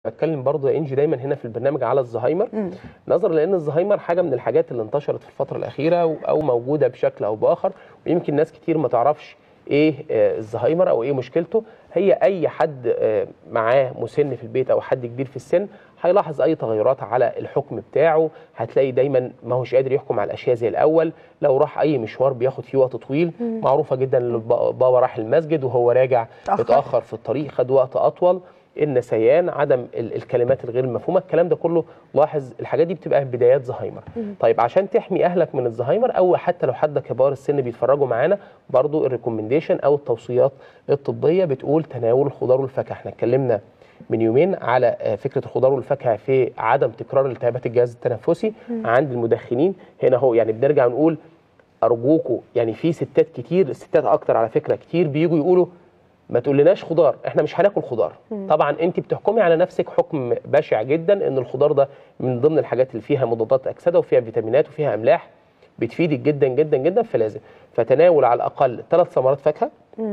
بتكلم برضه يا انجي دايما هنا في البرنامج على الزهايمر مم. نظرا لان الزهايمر حاجه من الحاجات اللي انتشرت في الفتره الاخيره و- او موجوده بشكل او باخر ويمكن ناس كتير ما تعرفش ايه آه، الزهايمر او ايه مشكلته هي اي حد آه، معاه مسن في البيت او حد كبير في السن هيلاحظ اي تغيرات على الحكم بتاعه هتلاقي دايما ما هوش قادر يحكم على الاشياء زي الاول لو راح اي مشوار بياخد فيه وقت طويل معروفه جدا ان الب- بابا راح المسجد وهو راجع اتأخر. اتاخر في الطريق خد وقت اطول النسيان عدم ال- الكلمات الغير المفهومه الكلام ده كله لاحظ الحاجات دي بتبقى بدايات زهايمر طيب عشان تحمي اهلك من الزهايمر او حتى لو حد كبار السن بيتفرجوا معانا برضو الريكومنديشن او التوصيات الطبيه بتقول تناول الخضار والفاكهه احنا اتكلمنا من يومين على آه، فكره الخضار والفاكهه في عدم تكرار التهابات الجهاز التنفسي عند المدخنين هنا هو يعني بنرجع نقول ارجوكوا يعني في ستات كتير الستات اكتر على فكره كتير بيجوا يقولوا ما تقولناش خضار احنا مش هناكل خضار طبعا انت بتحكمي على نفسك حكم بشع جدا ان الخضار ده من ضمن الحاجات اللي فيها مضادات اكسده وفيها فيتامينات وفيها املاح بتفيدك جدا جدا جدا فلازم فتناول على الاقل ثلاث ثمرات فاكهه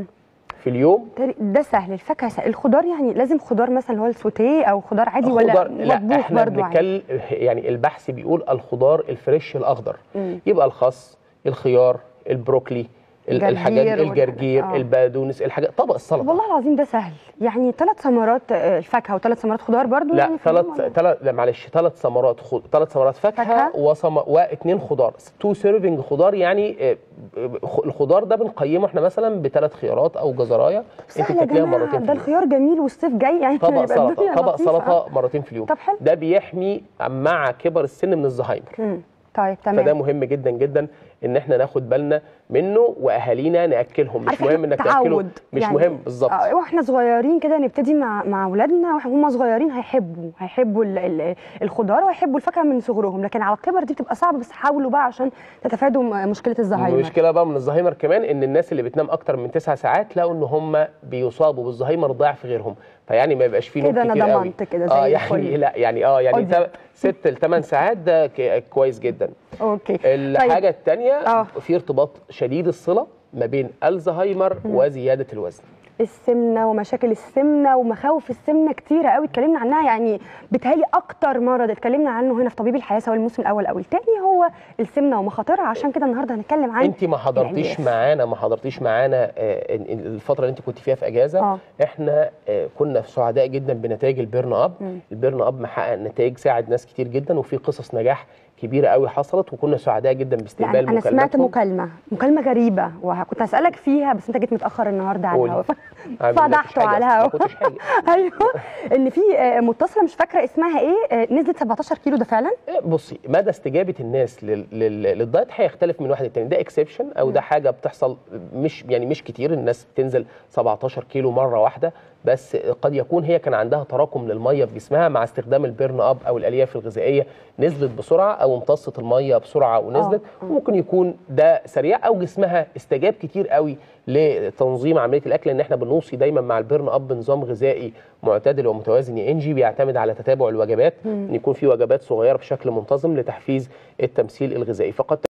في اليوم تالي- ده سهل الفاكهه سهل الخضار يعني لازم خضار مثلا اللي هو السوتيه او خضار عادي ولا خضار لا مطبوخ احنا برضو عادي بنتكلم يعني البحث بيقول الخضار الفريش الاخضر مم. يبقى الخس الخيار البروكلي ال- جرجير الحاجات والحاجات- الجرجير آه. البقدونس الحاجات طبق السلطه والله العظيم ده سهل يعني ثلاث ثمرات آه، الفاكهه وثلاث ثمرات خضار برضو لا يعني في ثلاث اليوم ولا؟ ثلاث لا معلش ثلاث ثمرات خ... ثلاث ثمرات فاكهه, فاكهة. وصم... واثنين خضار تو سيرفنج خضار يعني آه، خ- الخضار ده بنقيمه احنا مثلا بثلاث خيارات او جزرايه انت سهل يا بتاكليها جماعه مرتين في ده اليوم الخيار جميل والصيف جاي يعني طبق يبقى سلطه الدنيا طبق لطيفة. سلطه مرتين في اليوم طب حلو. ده بيحمي مع كبر السن من الزهايمر مم. طيب فده تمام مهم جدا جدا ان احنا ناخد بالنا منه واهالينا ناكلهم مش عارف مهم إحنا انك تاكله تعود. مش يعني مهم بالظبط آه، واحنا صغيرين كده نبتدي مع مع اولادنا وهم صغيرين هيحبوا هيحبوا ال- ال- الخضار وهيحبوا الفاكهه من صغرهم لكن على الكبر دي بتبقى صعبه بس حاولوا بقى عشان تتفادوا م- مشكله الزهايمر المشكله بقى من الزهايمر كمان ان الناس اللي بتنام اكتر من تسع ساعات لقوا ان هم بيصابوا بالزهايمر ضعف غيرهم فيعني ما يبقاش فيه نوم كده أنا كتير قوي ضمنت كده زي اه الفل. يعني لا يعني اه يعني أودي. تا- ست لثمان ساعات ده ك- كويس جدا اوكي الحاجه الثانيه آه. في ارتباط شديد الصله ما بين الزهايمر وزياده الوزن السمنه ومشاكل السمنه ومخاوف السمنه كتيره قوي اتكلمنا عنها يعني بيتهيألي اكتر مرض اتكلمنا عنه هنا في طبيب الحياه سواء الموسم الاول او الثاني هو السمنه ومخاطرها عشان كده النهارده هنتكلم عن انت ما حضرتيش الألياف. معانا ما حضرتيش معانا آه، ال- ال- الفتره اللي انت كنت فيها في اجازه آه. احنا آه، كنا سعداء جدا بنتائج البيرن اب البيرن اب محقق نتائج ساعد ناس كتير جدا وفي قصص نجاح كبيره قوي حصلت وكنا سعداء جدا لا باستقبال انا أنا سمعت مكالماتهم. مكالمه مكالمه غريبه وكنت هسالك فيها بس انت جيت متاخر النهارده على قولي. الهوا عامل ما فضحته كنتش حاجة على أصلاً، الهوا ما كنتش حاجه ايوه ان في آه، متصله مش فاكره اسمها ايه آه، نزلت 17 كيلو ده فعلا بصي مدى استجابه الناس لل- لل- للدايت هيختلف من واحد للتاني ده اكسبشن او ده حاجه بتحصل مش يعني مش كتير الناس بتنزل 17 كيلو مره واحده بس قد يكون هي كان عندها تراكم للميه في جسمها مع استخدام البيرن اب او الالياف الغذائيه نزلت بسرعه او امتصت الميه بسرعه ونزلت ممكن يكون ده سريع او جسمها استجاب كتير قوي لتنظيم عمليه الاكل لان احنا بنوصي دايما مع البيرن اب بنظام غذائي معتدل ومتوازن يا انجي بيعتمد على تتابع الوجبات ان يكون في وجبات صغيره بشكل منتظم لتحفيز التمثيل الغذائي فقد